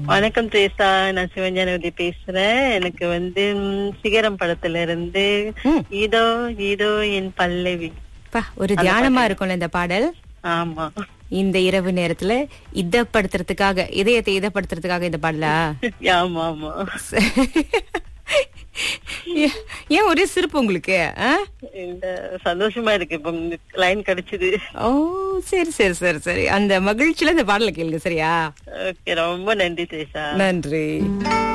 வணக்கம் திரேசா நான் சிவஞானவதி பேசுறேன் எனக்கு வந்து ம், சிகரம் படத்துல இருந்து ம். இதோ இதோ என் பல்லவி பா ஒரு தியானமா இருக்கும்ல இந்த பாடல் ஆமா இந்த இரவு நேரத்துல இதப்படுத்துறதுக்காக இதயத்தை இதப்படுத்துறதுக்காக இந்த பாடலா ஆமா ஆமா ஏ- ஏன் ஒரே சிரிப்பு உங்களுக்கு ஆ? இந்த சந்தோஷமா இருக்கு இப்ப லைன் கிடைச்சது ஓ சரி சரி சரி சரி அந்த மகிழ்ச்சியில இந்த பாடலை கேளுங்க சரியா ஓகே ரொம்ப நன்றி திரேசா நன்றி